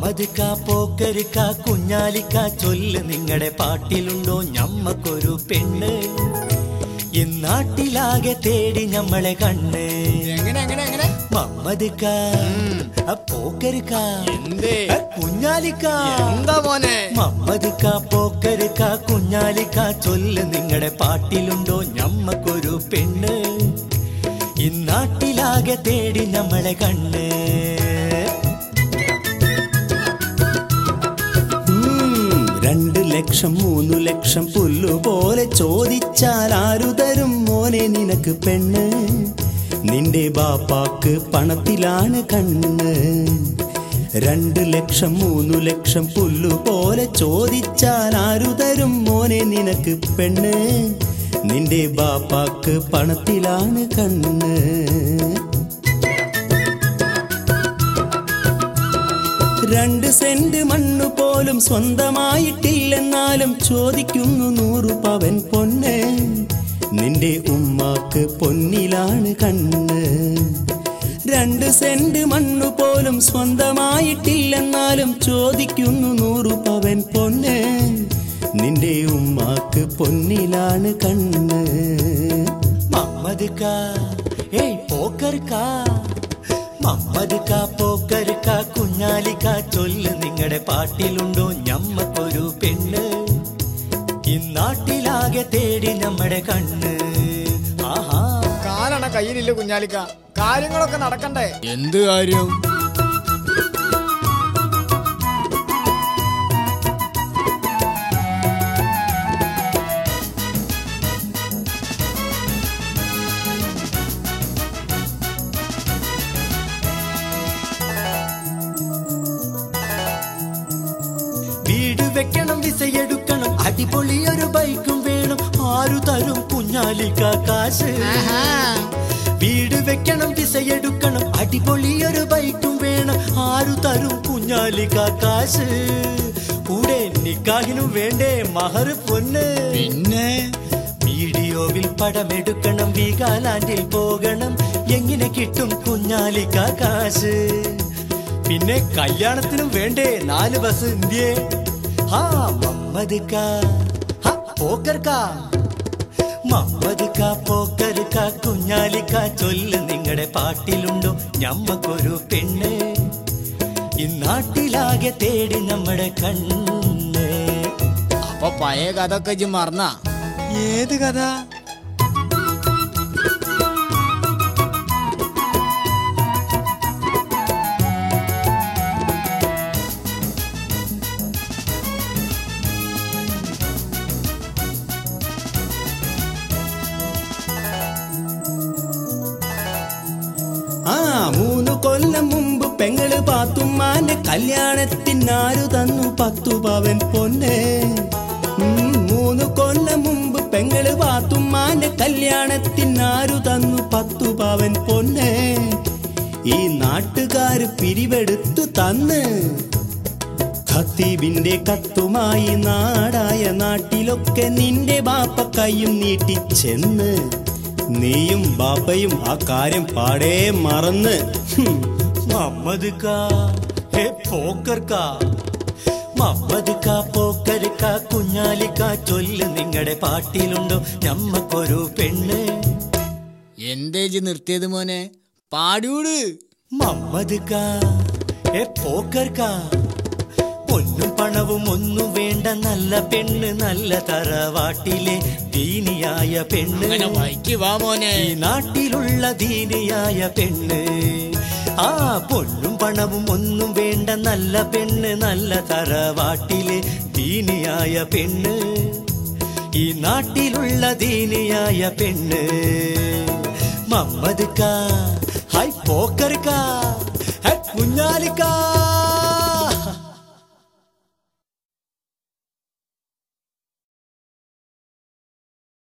മമ്മദ്ക്ക പോക്കരുക്ക കുഞ്ഞാലിക്ക ചൊല്ല് നിങ്ങളുടെ പാട്ടിലുണ്ടോ ഞമ്മക്കൊരു പെണ്ണ് ഇന്നാട്ടിലാകെ തേടി ഞമ്മളെ കണ്ണ് എങ്ങനെ എങ്ങനെ എങ്ങനെ മമ്മദ്ക്ക പോക്കരുക്ക എന്തേ കുഞ്ഞാലിക്ക എന്താ മോനെ മമ്മദ്ക്ക പോക്കരുക്ക കുഞ്ഞാലിക്ക ചൊല്ല് നിങ്ങളുടെ പാട്ടിലുണ്ടോ ഞമ്മക്കൊരു പെണ്ണ് ഇന്നാട്ടിലാകെ തേടി ഞമ്മളെ കണ്ണ് ഉം, രണ്ട് ലക്ഷം മൂന്നു ലക്ഷം പുല്ലുപോലെ ചോദിച്ചാൽ ആരു തരും മോനെ നിനക്ക് പെണ്ണ് നിന്റെ ബാപ്പാക്ക് പണത്തിലാണ് കണ്ണ് രണ്ട് ലക്ഷം മൂന്നു ലക്ഷം പുല്ലുപോലെ ചോദിച്ചാൽ ആരു തരും മോനെ നിനക്ക് പെണ്ണ് നിന്റെ ബാപ്പാക്ക് പണത്തിലാണ് കണ്ണ് രണ്ട് സെന്റ് മണ്ണു പോലും സ്വന്തമായിട്ടില്ലെന്നാലും ചോദിക്കുന്നു നൂറു പവൻ പൊന്ന് നിന്റെ ഉമ്മാക്ക് പൊന്നിലാണ് കണ്ണ് രണ്ട് സെന്റ് മണ്ണു പോലും സ്വന്തമായിട്ടില്ലെന്നാലും ചോദിക്കുന്നു നൂറു പവൻ പൊന്ന് നിന്റെ ഉമ്മാക്ക് പൊന്നിലാണ് കണ്ണ് മമ്മദ്ക്ക ഏയ് പോക്കർക്ക മമ്മദ്ക്ക പോക്കർക്ക കുഞ്ഞാലിക്ക ചൊല്ല് നിങ്ങളുടെ പാട്ടിലുണ്ടോ ഞമ്മക്കൊരു പെണ്ണ് ഇന്നാട്ടിലാകെ തേടി നമ്മുടെ കണ്ണ് ആഹാ കാലണ കയ്യിലില്ല കുഞ്ഞാലിക്ക കാര്യങ്ങളൊക്കെ നടക്കണ്ടേ എന്ത് കാര്യം വീട് വെക്കണം വിസയെടുക്കണം അടിപൊളി ഒരു ബൈക്കും വേണം ആരു തരും കുഞ്ഞാലിക്ക കാശ് വീട് വെക്കണം വിസയെടുക്കണം അടിപൊളി ഒരു ബൈക്കും വേണം ആരു തരും കുഞ്ഞാലിക്ക കാശ് കൂടെ നിക്കാഹിനും വേണ്ടേ മഹർ പൊന്ന് പിന്നെ വീഡിയോവിൽ പടമെടുക്കണം വീഗാലാൻഡിൽ പോകണം എങ്ങനെ കിട്ടും കുഞ്ഞാലിക്ക കാശ് പിന്നെ കല്യാണത്തിനും വേണ്ടേ നാല് ബസ് ഇന്ത്യേ ഹാ മമ്മദ്ക്ക ഹാ പോക്കർക്ക മമ്മദ്ക്ക പോക്കർക്ക കുഞ്ഞാലിക്ക ചൊല്ല് നിങ്ങളുടെ പാട്ടിലുണ്ടോ ഞമ്മക്കൊരു പെണ്ണ് ഇന്നാട്ടിലാകെ തേടി നമ്മുടെ കണ്ണ് അപ്പൊ പഴയ കഥ ഒക്കെ ഇജ്ജ് മറന്ന ഏത് കഥ ആ മൂന്ന് കൊല്ലം മുമ്പ് പെങ്ങള് പാത്തുമ്മാന്റെ കല്യാണത്തിനാരു തന്നു പത്തു പവൻ പൊന്ന് ഉം, മൂന്ന് കൊല്ലം മുമ്പ് പെങ്ങള് പാത്തുമ്മാന്റെ കല്യാണത്തിനാരു തന്നു പത്തു പവൻ പൊന്ന് ഈ നാട്ടുകാര് പിരിവെടുത്തു തന്ന് ഖത്തീബിന്റെ കത്തുമായി നാടായ നാട്ടിലൊക്കെ നിന്റെ ബാപ്പ കൈയും നീട്ടി ചെന്ന് നീയും ബാപ്പയും ആ കാര്യം പാടേ മറന്ന് മമ്മദ് പോക്കർക്ക മമ്മദ്ക്ക പോക്കർക്ക കുഞ്ഞാലിക്ക ചൊല്ല് നിങ്ങളുടെ പാട്ടിലുണ്ടോ ഞമ്മക്കൊരു പെണ്ണ് എന്തേ ഇജ്ജ് നിർത്തിയത് മോനെ പാടൂട് മമ്മദ്ക്ക ഏ പോക്കർക്ക പൊന്നും പണവും ഒന്നും വേണ്ട നല്ല പെണ്ണ് നല്ല തറവാട്ടിലെ ദീനിയായ പെണ്ണ് അങ്ങനെ വൈക്ക് വാ മോനെ ഈ നാട്ടിലുള്ള ദീനിയായ പെണ്ണ് ആ പൊന്നും പണവും ഒന്നും വേണ്ട നല്ല പെണ്ണ് നല്ല തറവാട്ടിലെ ദീനിയായ പെണ്ണ് ഈ നാട്ടിലുള്ള ദീനിയായ പെണ്ണ് മമ്മദ്ക്ക ഹൈ പോക്കർക്ക ഹൈ കുഞ്ഞാലിക്ക